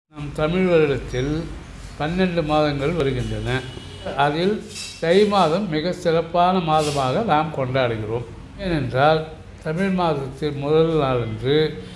நம் தமிழ் வருடத்தில் பன்னெண்டு மாதங்கள் வருகின்றன அதில் தை மாதம் மிக சிறப்பான மாதமாக நாம் கொண்டாடுகிறோம் ஏனென்றால் தமிழ் மாதத்தில் முதல் நாளன்று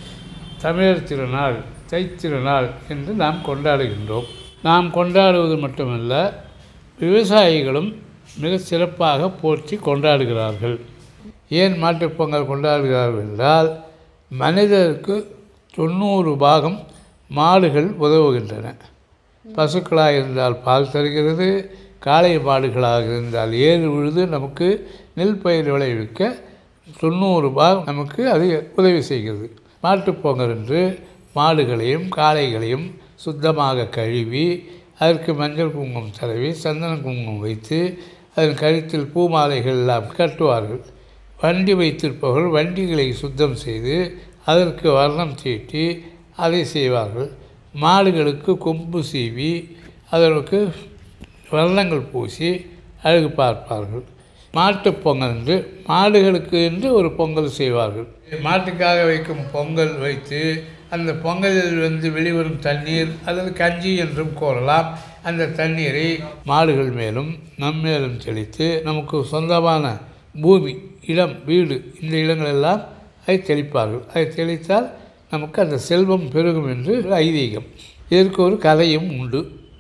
தமிழர் திருநாள் தைத்திருநாள் என்று நாம் கொண்டாடுகின்றோம் நாம் கொண்டாடுவது மட்டுமல்ல விவசாயிகளும் மிக சிறப்பாக போற்றி கொண்டாடுகிறார்கள் ஏன் மாட்டுப் பொங்கல் கொண்டாடுகிறார்கள் என்றால் மனிதருக்கு தொண்ணூறு பாகம் மாடுகள் உதவுகின்றன பசுக்களாக இருந்தால் பால் தருகிறது காளை மாடுகளாக இருந்தால் ஏறு உழுது நமக்கு நெல் பயிர் விளைவிக்க தொண்ணூறு பாகம் நமக்கு அது உதவி செய்கிறது மாட்டுப் பொங்கல் என்று மாடுகளையும் காளைகளையும் சுத்தமாக கழுவி அதற்கு மஞ்சள் குங்குமம் தடவி சந்தன குங்குமம் வைத்து அதன் கழுத்தில் பூ மாலைகள் எல்லாம் கட்டுவார்கள் வண்டி வைத்திருப்பவர்கள் வண்டிகளை சுத்தம் செய்து அதற்கு வர்ணம் தீட்டி அதை செய்வார்கள் மாடுகளுக்கு கொம்பு சீவி அதற்கு வர்ணங்கள் பூசி அழகு பார்ப்பார்கள் மாட்டுப் பொங்கல் என்று மாடுகளுக்கு என்று ஒரு பொங்கல் செய்வார்கள் மாட்டுக்காக வைக்கும் பொங்கல் வைத்து அந்த பொங்கலில் வந்து வெளிவரும் தண்ணீர் அல்லது கஞ்சி என்றும் கூறலாம் அந்த தண்ணீரை மாடுகள் மேலும் நம் மேலும் தெளித்து நமக்கு சொந்தமான பூமி இடம் வீடு இந்த இடங்களெல்லாம் அதை தெளிப்பார்கள் அதை தெளித்தால் நமக்கு அந்த செல்வம் பெருகும் என்று ஐதீகம் இதற்கு ஒரு கதையும் உண்டு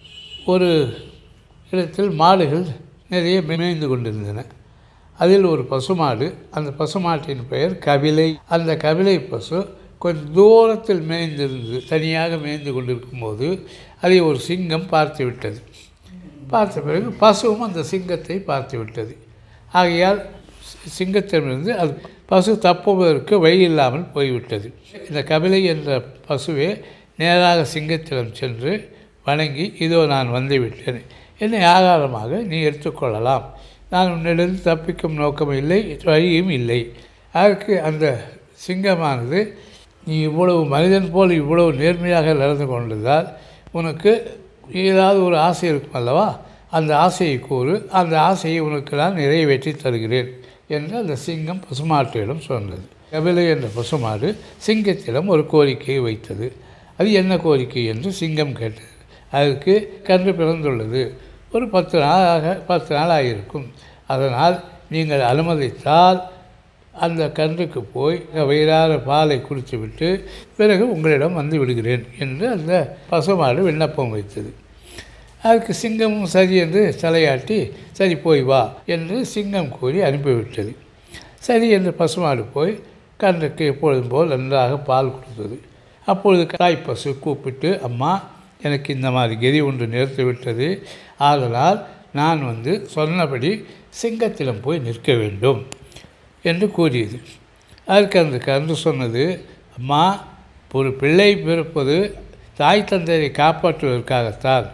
ஒரு இடத்தில் மாடுகள் நிறைய மேய்ந்து கொண்டிருந்தன அதில் ஒரு பசுமாடு அந்த பசுமாட்டின் பெயர் கபிலை அந்த கபிலை பசு கொஞ்சம் தூரத்தில் மேய்ந்திருந்தது தனியாக மேய்ந்து கொண்டிருக்கும்போது அதை ஒரு சிங்கம் பார்த்து விட்டது பார்த்த பிறகு பசுவும் அந்த சிங்கத்தை பார்த்து விட்டது ஆகையால் சிங்கத்திடமிருந்து அது பசு தப்புவதற்கு வழி இல்லாமல் போய்விட்டது இந்த கபிலை என்ற பசுவே நேராக சிங்கத்திடம் சென்று வணங்கி இதோ நான் வந்து விட்டேன் என்னை ஆதாரமாக நீ எடுத்துக்கொள்ளலாம் நான் உன்னிடம் தப்பிக்கும் நோக்கம் இல்லை வழியும் இல்லை அதற்கு அந்த சிங்கமானது நீ இவ்வளவு மனிதன் போல் இவ்வளவு நேர்மையாக நடந்து கொண்டதால் உனக்கு ஏதாவது ஒரு ஆசை இருக்கும் அல்லவா அந்த ஆசையை கூறு அந்த ஆசையை உனக்கு நான் நிறைவேற்றி தருகிறேன் என்று அந்த சிங்கம் பசுமாட்டிடம் சொன்னது கபிலை என்ற பசுமாடு சிங்கத்திடம் ஒரு கோரிக்கையை வைத்தது அது என்ன கோரிக்கை என்று சிங்கம் கேட்டது அதற்கு கன்று பிறந்துள்ளது ஒரு பத்து நாளாக பத்து நாளாக இருக்கும் அதனால் நீங்கள் அனுமதித்தால் அந்த கன்றுக்கு போய் வயிறார பாலை குடித்துவிட்டு பிறகு உங்களிடம் வந்து விடுகிறேன் என்று அந்த பசுமாடு விண்ணப்பம் வைத்தது அதுக்கு சிங்கமும் சரி என்று தலையாட்டி சரி போய் வா என்று சிங்கம் கூறி அனுப்பிவிட்டது சரி என்று பசுமாடு போய் கன்றுக்கு எப்பொழுதும் போல் நன்றாக பால் கொடுத்தது அப்பொழுது தாய் பசு கூப்பிட்டு அம்மா எனக்கு இந்த மாதிரி கெதி ஒன்று நேர்த்து விட்டது ஆதலால் நான் வந்து சொன்னபடி சிங்கத்திடம் போய் நிற்க வேண்டும் என்று கூறியது அதற்கு அந்த கன்று சொன்னது அம்மா ஒரு பிள்ளை பிறப்பது தாய் தந்தையை காப்பாற்றுவதற்காகத்தான்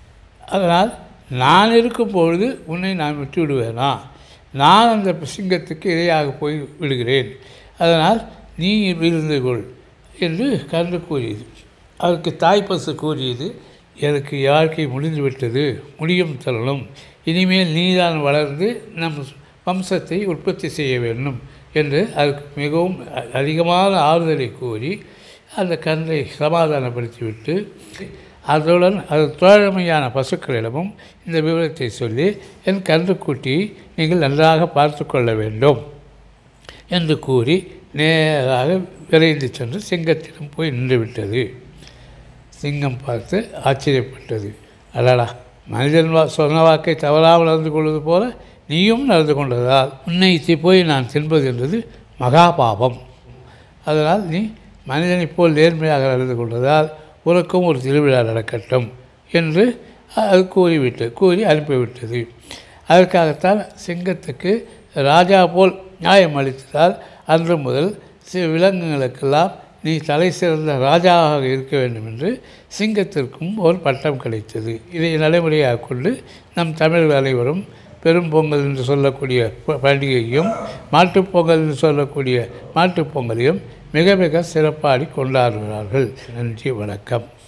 அதனால் நான் இருக்கும் பொழுது உன்னை நான் விட்டு விடுவேனா நான் அந்த சிங்கத்துக்கு இரையாக போய் விடுகிறேன் அதனால் நீ இருந்து கொள் என்று கன்று கூறியது அதற்கு தாய் பசு கூறியது எனக்கு வாழ்க்கை முடிந்துவிட்டது முடியும் தருணம் இனிமேல் நீதான் வளர்ந்து நம் வம்சத்தை உற்பத்தி செய்ய வேண்டும் என்று அதுக்கு மிகவும் அதிகமான ஆறுதலை கூறி அந்த கன்றை சமாதானப்படுத்திவிட்டு அதுடன் அது தோழமையான பசுக்களிடமும் இந்த விவரத்தை சொல்லி என் கன்றுக்குட்டியை நீங்கள் நன்றாக பார்த்து கொள்ள வேண்டும் என்று கூறி நேராக விரைந்து சென்று சிங்கத்திடம் போய் நின்றுவிட்டது சிங்கம் பார்த்து ஆச்சரியப்பட்டது அடடா மனிதன் வா சொன்ன வாக்கை தவறாமல் நடந்து கொள்வது போல நீயும் நடந்து கொண்டதால் உன்னை போய் நான் தின்பது என்பது மகாபாபம் அதனால் நீ மனிதனைப் போல் நேர்மையாக நடந்து கொண்டதால் உனக்கும் ஒரு திருவிழா நடக்கட்டும் என்று அது கூறிவிட்டது கூறி அனுப்பிவிட்டது அதற்காகத்தான் சிங்கத்துக்கு ராஜா போல் நியாயம் அளித்ததால் அன்று முதல் விலங்குகளுக்கெல்லாம் நீ தலை சிறந்த ராஜாவாக இருக்க வேண்டும் என்று சிங்கத்திற்கும் ஒரு பட்டம் கிடைத்தது இதை நடைமுறையாக கொண்டு நம் தமிழர்கள் அனைவரும் பெரும் பொங்கல் என்று சொல்லக்கூடிய பண்டிகையும் மாட்டுப்பொங்கல் என்று சொல்லக்கூடிய மாட்டுப் பொங்கலையும் மிக மிக சிறப்பாடி கொண்டாடுகிறார்கள் நன்றி வணக்கம்